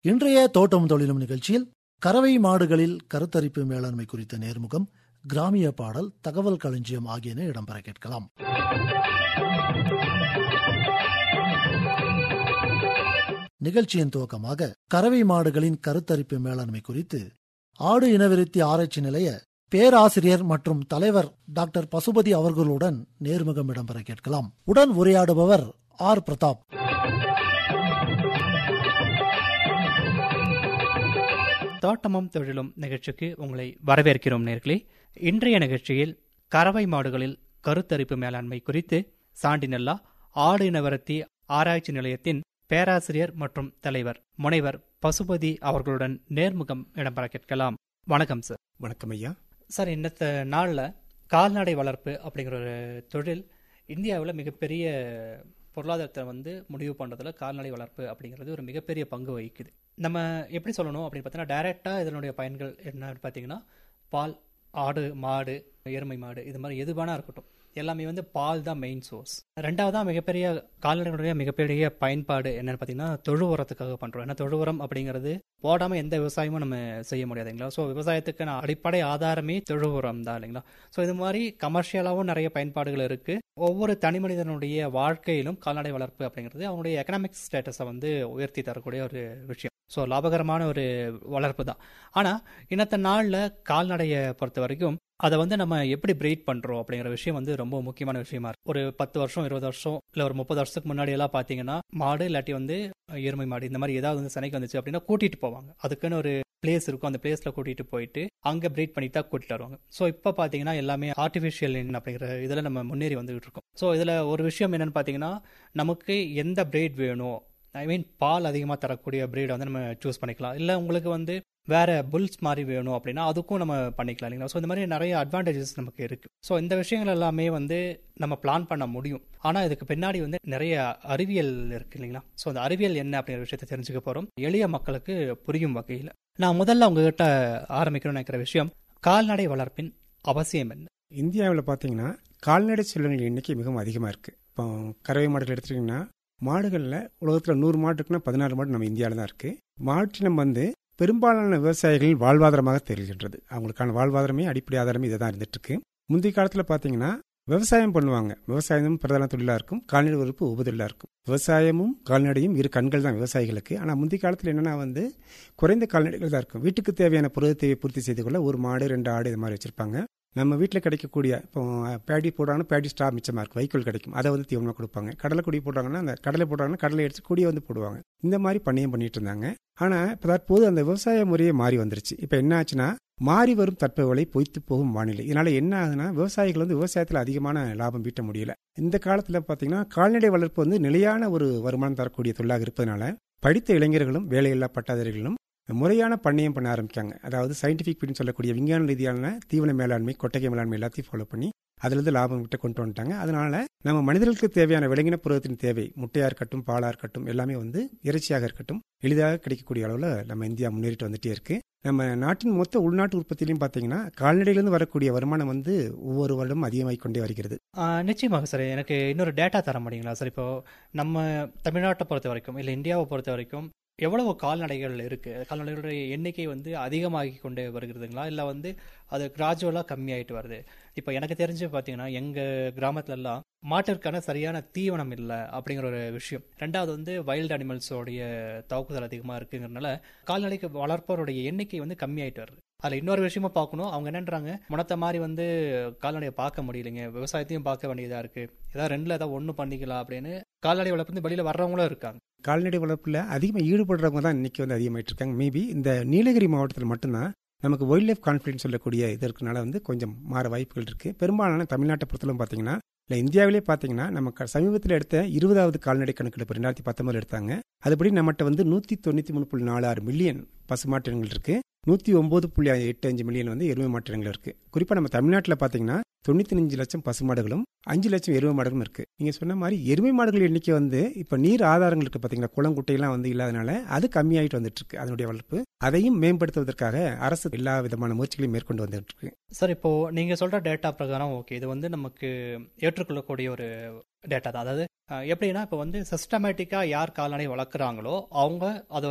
இன்றைய தோட்டம் தொழிலும் நிகழ்ச்சியில் கறவை மாடுகளில் கருத்தரிப்பு மேலாண்மை குறித்த நேர்முகம் கிராமிய பாடல் தகவல் களஞ்சியம் ஆகியன இடம்பெற கேட்கலாம் நிகழ்ச்சியின் துவக்கமாக கறவை மாடுகளின் கருத்தரிப்பு மேலாண்மை குறித்து ஆடு இனவிருத்தி ஆராய்ச்சி நிலைய பேராசிரியர் மற்றும் தலைவர் டாக்டர் பசுபதி அவர்களுடன் நேர்முகம் இடம்பெற கேட்கலாம் உடன் உரையாடுபவர் ஆர் பிரதாப் தோட்டமும் தொழிலும் நிகழ்ச்சிக்கு உங்களை வரவேற்கிறோம் நேர்களே இன்றைய நிகழ்ச்சியில் கறவை மாடுகளில் கருத்தரிப்பு மேலாண்மை குறித்து சாண்டினல்லா ஆடு இனவரத்தி ஆராய்ச்சி நிலையத்தின் பேராசிரியர் மற்றும் தலைவர் முனைவர் பசுபதி அவர்களுடன் நேர்முகம் இடம்பெற கேட்கலாம் வணக்கம் சார் வணக்கம் ஐயா சார் இன்னத்த நாளில் கால்நடை வளர்ப்பு அப்படிங்கிற ஒரு தொழில் இந்தியாவில் மிகப்பெரிய பொருளாதாரத்தை வந்து முடிவு பண்ணுறதுல கால்நடை வளர்ப்பு அப்படிங்கிறது ஒரு மிகப்பெரிய பங்கு வகிக்குது நம்ம எப்படி சொல்லணும் அப்படின்னு பார்த்தீங்கன்னா டைரெக்டாக இதனுடைய பயன்கள் என்னன்னு பார்த்தீங்கன்னா பால் ஆடு மாடு எருமை மாடு இது மாதிரி எது வேணா இருக்கட்டும் எல்லாமே வந்து பால் தான் மெயின் சோர்ஸ் ரெண்டாவதாக மிகப்பெரிய கால்நடைகளுடைய மிகப்பெரிய பயன்பாடு என்னன்னு பார்த்தீங்கன்னா தொழு உரத்துக்காக பண்ணுறோம் ஏன்னா தொழு உரம் அப்படிங்கிறது போடாமல் எந்த விவசாயமும் நம்ம செய்ய முடியாதுங்களா ஸோ விவசாயத்துக்கான அடிப்படை ஆதாரமே தொழு உரம் தான் இல்லைங்களா ஸோ இது மாதிரி கமர்ஷியலாகவும் நிறைய பயன்பாடுகள் இருக்குது ஒவ்வொரு தனி மனிதனுடைய வாழ்க்கையிலும் கால்நடை வளர்ப்பு அப்படிங்கிறது அவனுடைய எக்கனாமிக் ஸ்டேட்டஸை வந்து உயர்த்தி தரக்கூடிய ஒரு விஷயம் ஸோ லாபகரமான ஒரு வளர்ப்பு தான் ஆனால் இன்னத்த நாளில் கால்நடையை பொறுத்த வரைக்கும் அதை வந்து நம்ம எப்படி பிரீட் பண்ணுறோம் அப்படிங்கிற விஷயம் வந்து ரொம்ப முக்கியமான விஷயமா இருக்கு ஒரு பத்து வருஷம் இருபது வருஷம் இல்லை ஒரு முப்பது வருஷத்துக்கு முன்னாடி எல்லாம் பார்த்தீங்கன்னா மாடு இல்லாட்டி வந்து எருமை மாடு இந்த மாதிரி ஏதாவது வந்து சனைக்கு வந்துச்சு அப்படின்னா கூட்டிட்டு போவாங்க அதுக்குன்னு ஒரு பிளேஸ் இருக்கும் அந்த பிளேஸ்ல கூட்டிட்டு போயிட்டு அங்க பிரீட் பண்ணி தான் கூட்டிட்டு வருவாங்க ஸோ இப்போ பாத்தீங்கன்னா எல்லாமே ஆர்டிஃபிஷியல் அப்படிங்கிற இதுல நம்ம முன்னேறி வந்துகிட்டு இருக்கோம் ஸோ இதுல ஒரு விஷயம் என்னன்னு பாத்தீங்கன்னா நமக்கு எந்த பிரீட் வேணும் ஐ மீன் பால் அதிகமாக தரக்கூடிய பிரீடை வந்து நம்ம சூஸ் பண்ணிக்கலாம் இல்லை உங்களுக்கு வந்து வேற புல்ஸ் மாதிரி வேணும் அப்படின்னா அதுக்கும் நம்ம பண்ணிக்கலாம் இல்லைங்களா ஸோ இந்த மாதிரி நிறைய அட்வான்டேஜஸ் நமக்கு இருக்கு ஸோ இந்த விஷயங்கள் எல்லாமே வந்து நம்ம பிளான் பண்ண முடியும் ஆனால் இதுக்கு பின்னாடி வந்து நிறைய அறிவியல் இருக்கு இல்லைங்களா ஸோ அந்த அறிவியல் என்ன அப்படிங்கிற விஷயத்தை தெரிஞ்சுக்க போகிறோம் எளிய மக்களுக்கு புரியும் வகையில் நான் முதல்ல உங்ககிட்ட ஆரம்பிக்கணும்னு நினைக்கிற விஷயம் கால்நடை வளர்ப்பின் அவசியம் என்ன இந்தியாவில் பார்த்தீங்கன்னா கால்நடை செல்வங்கள் எண்ணிக்கை மிகவும் அதிகமாக இருக்குது இப்போ கறவை மாடுகள் எடுத்துட்டிங்கன்னா மாடுகளில் உலகத்தில் நூறு மாடு இருக்குன்னா பதினாறு மாடு நம்ம இந்தியாவில் தான் இருக்குது மாற்றினம் வந்து பெரும்பாலான விவசாயிகள் வாழ்வாதாரமாக தெரிகின்றது அவங்களுக்கான வாழ்வாதாரமே அடிப்படை ஆதாரமே இதை தான் இருந்துட்டு முந்தைய காலத்தில் பார்த்தீங்கன்னா விவசாயம் பண்ணுவாங்க விவசாயம் பிரதான தொழிலாக இருக்கும் கால்நடை வளர்ப்பு உபதொழிலாக இருக்கும் விவசாயமும் கால்நடையும் இரு கண்கள் தான் விவசாயிகளுக்கு ஆனால் முந்தைய காலத்தில் என்னென்னா வந்து குறைந்த கால்நடைகள் தான் இருக்கும் வீட்டுக்கு தேவையான பொருள் தேவையை பூர்த்தி செய்து கொள்ள ஒரு மாடு ரெண்டு ஆடு இது மாதிரி வச்சிருப்பாங்க நம்ம வீட்டில் கிடைக்கக்கூடிய இப்போ பேடி போடுறாங்கன்னா பேடி ஸ்டா மிச்சமாக இருக்கும் வைக்கோல் கிடைக்கும் அதை வந்து தீவனமாக கொடுப்பாங்க கடலை கொடி போடுறாங்கன்னா அந்த கடலை போடுறாங்கன்னா கடலை எடுத்து கொடியை வந்து போடுவாங்க இந்த மாதிரி பண்ணியும் பண்ணிட்டு இருந்தாங்க ஆனால் இப்போ தற்போது அந்த விவசாய முறையே மாறி வந்துருச்சு இப்போ என்ன ஆச்சுன்னா மாறி வரும் தட்பவெளி பொய்த்து போகும் வானிலை இதனால என்ன ஆகுதுன்னா விவசாயிகள் வந்து விவசாயத்தில் அதிகமான லாபம் ஈட்ட முடியல இந்த காலத்தில் பார்த்தீங்கன்னா கால்நடை வளர்ப்பு வந்து நிலையான ஒரு வருமானம் தரக்கூடிய தொழிலாக இருப்பதனால படித்த இளைஞர்களும் வேலையில்லா பட்டாதாரிகளும் முறையான பண்ணையம் பண்ண ஆரம்பிக்காங்க அதாவது சயின்டிஃபிக் பிடின்னு சொல்லக்கூடிய விஞ்ஞான ரீதியான தீவன மேலாண்மை கொட்டகை மேலாண்மை எல்லாத்தையும் ஃபாலோ பண்ணி அதுலேருந்து லாபம் விட்டு கொண்டு வந்துட்டாங்க அதனால நம்ம மனிதர்களுக்கு தேவையான விலங்கின புரதத்தின் தேவை முட்டையாக இருக்கட்டும் பாலாக இருக்கட்டும் எல்லாமே வந்து இறைச்சியாக இருக்கட்டும் எளிதாக கிடைக்கக்கூடிய அளவில் நம்ம இந்தியா முன்னேறிட்டு வந்துட்டே இருக்கு நம்ம நாட்டின் மொத்த உள்நாட்டு உற்பத்திலையும் பார்த்தீங்கன்னா கால்நடையிலிருந்து வரக்கூடிய வருமானம் வந்து ஒவ்வொரு வருடமும் அதிகமாகிக் கொண்டே வருகிறது நிச்சயமாக சார் எனக்கு இன்னொரு டேட்டா தர முடியுங்களா சார் இப்போ நம்ம தமிழ்நாட்டை பொறுத்த வரைக்கும் இல்லை இந்தியாவை பொறுத்த வரைக்கும் எவ்வளவு கால்நடைகள் இருக்கு கால்நடைகளுடைய எண்ணிக்கை வந்து அதிகமாகி கொண்டே வருகிறதுங்களா இல்லை வந்து அது கிராஜுவலாக கம்மியாயிட்டு வருது இப்போ எனக்கு தெரிஞ்சு பார்த்தீங்கன்னா எங்கள் கிராமத்துலலாம் மாட்டிற்கான சரியான தீவனம் இல்லை அப்படிங்கிற ஒரு விஷயம் ரெண்டாவது வந்து வைல்டு அனிமல்ஸோடைய தாக்குதல் அதிகமாக இருக்குங்கிறனால கால்நடைக்கு வளர்ப்பவருடைய எண்ணிக்கை வந்து கம்மியாயிட்டு வருது அதில் இன்னொரு விஷயமா பார்க்கணும் அவங்க என்னன்றாங்க முனத்த மாதிரி வந்து கால்நடையை பார்க்க முடியலைங்க விவசாயத்தையும் பார்க்க வேண்டியதாக இருக்கு ஏதாவது ரெண்டுல ஏதாவது ஒன்று பண்ணிக்கலாம் அப்படின்னு கால்நடை வளர்ப்பு வந்து வெளியில் வர்றவங்களும் இருக்காங்க கால்நடை வளர்ப்பில் அதிகமாக ஈடுபடுறவங்க தான் இன்னைக்கு வந்து அதிகமாயிட்டு இருக்காங்க மேபி இந்த நீலகிரி மாவட்டத்தில் மட்டும்தான் நமக்கு வைல்ட் லைஃப் கான்ஃபிடன்ஸ் சொல்லக்கூடிய இது இருக்கனால வந்து கொஞ்சம் மாற வாய்ப்புகள் இருக்கு பெரும்பாலான தமிழ்நாட்டை பொறுத்தவரை பார்த்தீங்கன்னா இல்லை இந்தியாவிலே பார்த்தீங்கன்னா நம்ம சமீபத்தில் எடுத்த இருபதாவது கால்நடை கணக்கெடுப்பு ரெண்டாயிரத்தி பத்தொன்பது எடுத்தாங்க அதுபடி நம்மகிட்ட வந்து நூற்றி தொண்ணூற்றி மூணு புள்ளி நாலு ஆறு மில்லியன் பசுமாட்டினங்கள் இருக்கு நூற்றி ஒம்பது புள்ளி எட்டு அஞ்சு மில்லியன் வந்து எருமை மாட்டினங்கள் இருக்கு குறிப்பாக நம்ம தமிழ்நாட்டில் பார்த்தீங்கன்னா தொண்ணூத்தி அஞ்சு லட்சம் பசுமாடுகளும் அஞ்சு லட்சம் எருமை மாடுகளும் இருக்கு நீங்க சொன்ன மாதிரி எருமை மாடுகள் எண்ணிக்கை வந்து இப்ப நீர் ஆதாரங்கள் இருக்கு பாத்தீங்கன்னா குளம் குட்டையெல்லாம் வந்து இல்லாதனால அது கம்மியாயிட்டு வந்துட்டு இருக்கு அதனுடைய வளர்ப்பு அதையும் மேம்படுத்துவதற்காக அரசு எல்லா விதமான முயற்சிகளையும் மேற்கொண்டு வந்துட்டு இருக்கு சார் இப்போ நீங்க சொல்ற டேட்டா பிரகாரம் ஓகே இது வந்து நமக்கு ஏற்றுக்கொள்ளக்கூடிய ஒரு டேட்டா தான் அதாவது எப்படின்னா இப்போ வந்து சிஸ்டமேட்டிக்காக யார் கால்நடை வளர்க்குறாங்களோ அவங்க அதை ஒரு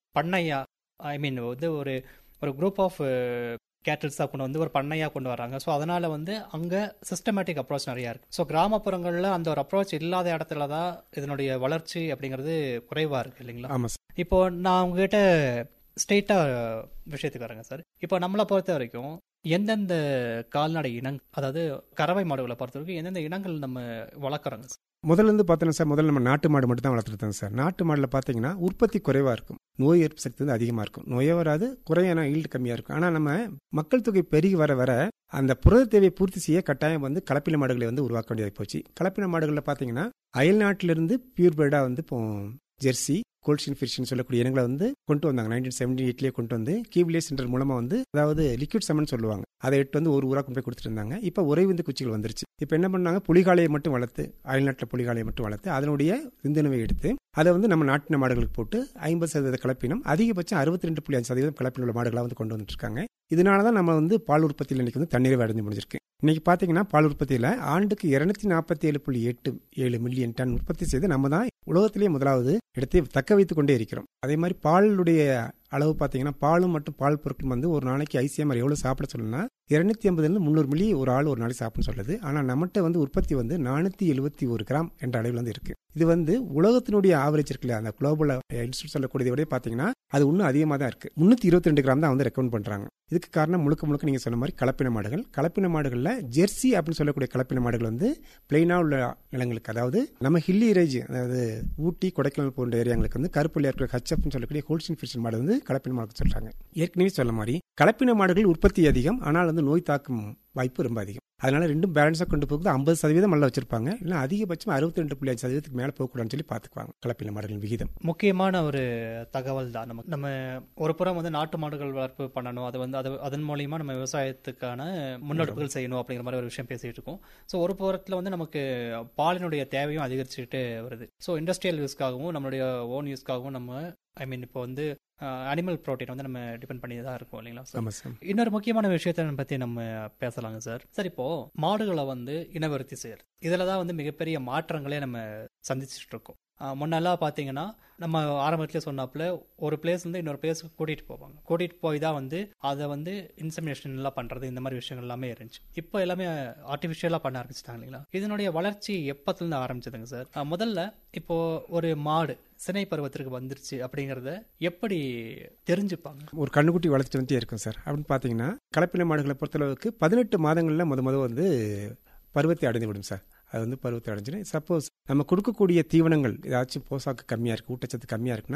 பண்ணையா ஐ மீன் வந்து ஒரு ஒரு குரூப் ஆஃப் கேட்டில்ஸாக கொண்டு வந்து ஒரு பண்ணையாக கொண்டு வராங்க ஸோ அதனால வந்து அங்கே சிஸ்டமேட்டிக் அப்ரோச் நிறையா இருக்கு ஸோ கிராமப்புறங்களில் அந்த ஒரு அப்ரோச் இல்லாத இடத்துல தான் இதனுடைய வளர்ச்சி அப்படிங்கிறது குறைவாக இருக்கு இல்லைங்களா ஆமாம் சார் இப்போ நான் உங்ககிட்ட ஸ்ட்ரெயிட்டாக விஷயத்துக்கு வரேங்க சார் இப்போ நம்மளை பொறுத்த வரைக்கும் எந்தெந்த கால்நடை இனங் அதாவது கறவை மாடுகளை பொறுத்த வரைக்கும் எந்தெந்த இனங்கள் நம்ம வளர்க்குறோங்க சார் முதல்ல இருந்து பார்த்தோன்னா சார் முதல்ல நம்ம நாட்டு மாடு மட்டும் தான் வளர்த்துருந்தோம் சார் நாட்டு மாடில் பார்த்தீங்கன்னா உற்பத்தி குறைவாக இருக்கும் நோய் எதிர்ப்பு சக்தி வந்து அதிகமாக இருக்கும் நோயே வராது குறையான ஈல்டு கம்மியாக இருக்கும் ஆனால் நம்ம மக்கள் தொகை பெருகி வர வர அந்த புரத தேவையை பூர்த்தி செய்ய கட்டாயம் வந்து கலப்பின மாடுகளை வந்து உருவாக்க வேண்டியது போச்சு கலப்பின மாடுகளில் பார்த்தீங்கன்னா அயல் நாட்டிலிருந்து பியூர் பேர்டாக வந்து இப்போ ஜெர்சி கோல்ஷின் ஃபிஷின் சொல்லக்கூடிய இனங்களை வந்து கொண்டு வந்தாங்க நைன்டீன் செவன்டி எயிட்லேயே கொண்டு வந்து கீவ்லே சென்டர் மூலமாக வந்து அதாவது லிக்விட் செமன் சொல்லுவாங்க அதை எடுத்து வந்து ஒரு ஊராக கொண்டு போய் கொடுத்துட்டு இருந்தாங்க இப்போ உறைவிந்து குச்சிகள் வந்துருச்சு இப்போ என்ன பண்ணாங்க புலிகாலையை மட்டும் வளர்த்து அயல்நாட்டில் புலிகாலையை மட்டும் வளர்த்து அதனுடைய விந்தணுவை எடுத்து அதை வந்து நம்ம நாட்டின மாடுகளுக்கு போட்டு ஐம்பது சதவீத கலப்பினம் அதிகபட்சம் அறுபத்தி ரெண்டு புள்ளி அஞ்சு சதவீதம் கலப்பின உள்ள மாடுகளாக வந்து கொண்டு வந்துட்டு இருக்காங்க இதனால தான் நம்ம வந்து பால் உற்பத்தியில் இன்னைக்கு வந்து தண்ணீரை அடைஞ்சு முடிஞ்சிருக்கு இன்னைக்கு பார்த்தீங்கன்னா பால் உற்பத்தியில் ஆண்டுக்கு இருநூத்தி நாற்பத்தி ஏழு புள்ளி எட்டு ஏழு மில்லியன் டன் உற்பத்தி செய்து நம்ம தான் உலகத்திலேயே முதலாவது இடத்தை தக்க வைத்துக் கொண்டே இருக்கிறோம் அதே மாதிரி பாலுடைய அளவு பார்த்தீங்கன்னா பாலும் மற்றும் பால் பொருட்கள் வந்து ஒரு நாளைக்கு ஐசிஎம்ஆர் எவ்வளோ சாப்பிட சொல்லணும்னா இருநூத்தி ஐம்பதுலேருந்து முந்நூறு மில்லி ஒரு ஆள் ஒரு நாளைக்கு சாப்பிடணும் சொல்லுது ஆனால் நம்மகிட்ட வந்து உற்பத்தி வந்து நானூற்றி எழுபத்தி ஒரு கிராம் என்ற அளவில் வந்து இருக்கு இது வந்து உலகத்தினுடைய ஆவரேஜ் இருக்குல்ல அந்த குளோபல் இன்ஸ்டியூட் சொல்லக்கூடியதை விட பார்த்தீங்கன்னா அது இன்னும் அதிகமாக தான் இருக்கு முந்நூற்றி இருபத்தி ரெண்டு கிராம் தான் வந்து ரெக்கமெண்ட் பண்ணுறாங்க இதுக்கு காரணம் முழுக்க முழுக்க நீங்கள் சொன்ன மாதிரி கலப்பின மாடுகள் கலப்பின மாடுகளில் ஜெர்சி அப்படின்னு சொல்லக்கூடிய கலப்பின மாடுகள் வந்து பிளெயினாக உள்ள நிலங்களுக்கு அதாவது நம்ம ஹில்லி ரேஜ் அதாவது ஊட்டி கொடைக்கானல் போன்ற ஏரியாங்களுக்கு வந்து கருப்புல இருக்கிற ஹச்சப்னு சொல்லக்கூடிய ஹோல்ஸ்டின் ஃபிஷன் மாடு வந்து கலப்பின மாடு சொல்றாங்க ஏற்கனவே சொன்ன மாதிரி கலப்பின மாடுகள் உற்பத்தி அதிகம் ஆனால் வந்து நோய் தாக்கும் வாய்ப்பு ரொம்ப அதிகம் அதனால ரெண்டும் பேலன்ஸாக கொண்டு போகுது ஐம்பது சதவீதம் மல்ல வச்சிருப்பாங்க இல்லை அதிகபட்சம் அறுபத்தி ரெண்டு புள்ளி அஞ்சு சதவீதத்துக்கு மேலே போகக்கூடாதுன்னு சொல்லி பார்த்துக்குவாங்க கலப்பின மாடுகளின் விகிதம் முக்கியமான ஒரு தகவல் தான் நமக்கு நம்ம ஒரு புறம் வந்து நாட்டு மாடுகள் வளர்ப்பு பண்ணணும் அது வந்து அது அதன் மூலியமா நம்ம விவசாயத்துக்கான முன்னெடுப்புகள் செய்யணும் அப்படிங்கிற மாதிரி ஒரு விஷயம் பேசிட்டு இருக்கோம் ஸோ ஒரு புறத்தில் வந்து நமக்கு பாலினுடைய தேவையும் அதிகரிச்சுட்டு வருது ஸோ இண்டஸ்ட்ரியல் யூஸ்க்காகவும் நம்மளுடைய ஓன் யூஸ்க்காகவும் நம்ம ஐ மீன் இப்போ வந்து அனிமல் ப்ரோட்டீன் வந்து நம்ம டிபெண்ட் பண்ணி தான் இருக்கோம் இல்லைங்களா சார் ஆமாம் சார் இன்னொரு முக்கியமான விஷயத்தை பத்தி நம்ம பேசலாங்க சார் சார் இப்போ மாடுகளை வந்து இனவருத்தி செய்யறது இதுல தான் வந்து மிகப்பெரிய மாற்றங்களே நம்ம சந்திச்சுட்டு இருக்கோம் ஆஹ் முன்னெல்லாம் பார்த்தீங்கன்னா நம்ம ஆரம்பத்திலே சொன்னாப்புல ஒரு பிளேஸ் வந்து இன்னொரு பிளேஸ்க்கு கூட்டிகிட்டு போவாங்க கூட்டிகிட்டு போய் தான் வந்து அதை வந்து இன்சமினேஷன் எல்லாம் பண்ணுறது இந்த மாதிரி விஷயங்கள் எல்லாமே இருந்துச்சு இப்போ எல்லாமே ஆர்டிஃபிஷியலாக பண்ண ஆரம்பிச்சிட்டாங்க இல்லைங்களா இதனுடைய வளர்ச்சி எப்பத்துலேருந்து ஆரம்பிச்சதுங்க சார் ஆஹ் முதல்ல இப்போ ஒரு மாடு சினை பருவத்திற்கு வந்துருச்சு அப்படிங்கிறத எப்படி தெரிஞ்சுப்பாங்க ஒரு கண்ணுக்குட்டி வளர்த்துட்டு வந்துட்டே இருக்கும் சார் அப்படின்னு பார்த்தீங்கன்னா கலப்பின மாடுகளை பொறுத்தளவுக்கு பதினெட்டு மாதங்களில் முத முத வந்து பருவத்தை அடைந்து விடும் சார் அது வந்து பருவத்தை அடைஞ்சிடும் சப்போஸ் நம்ம கொடுக்கக்கூடிய தீவனங்கள் ஏதாச்சும் போசாக்கு கம்மியாக இருக்குது ஊட்டச்சத்து கம்மியாக இருக்குன்னா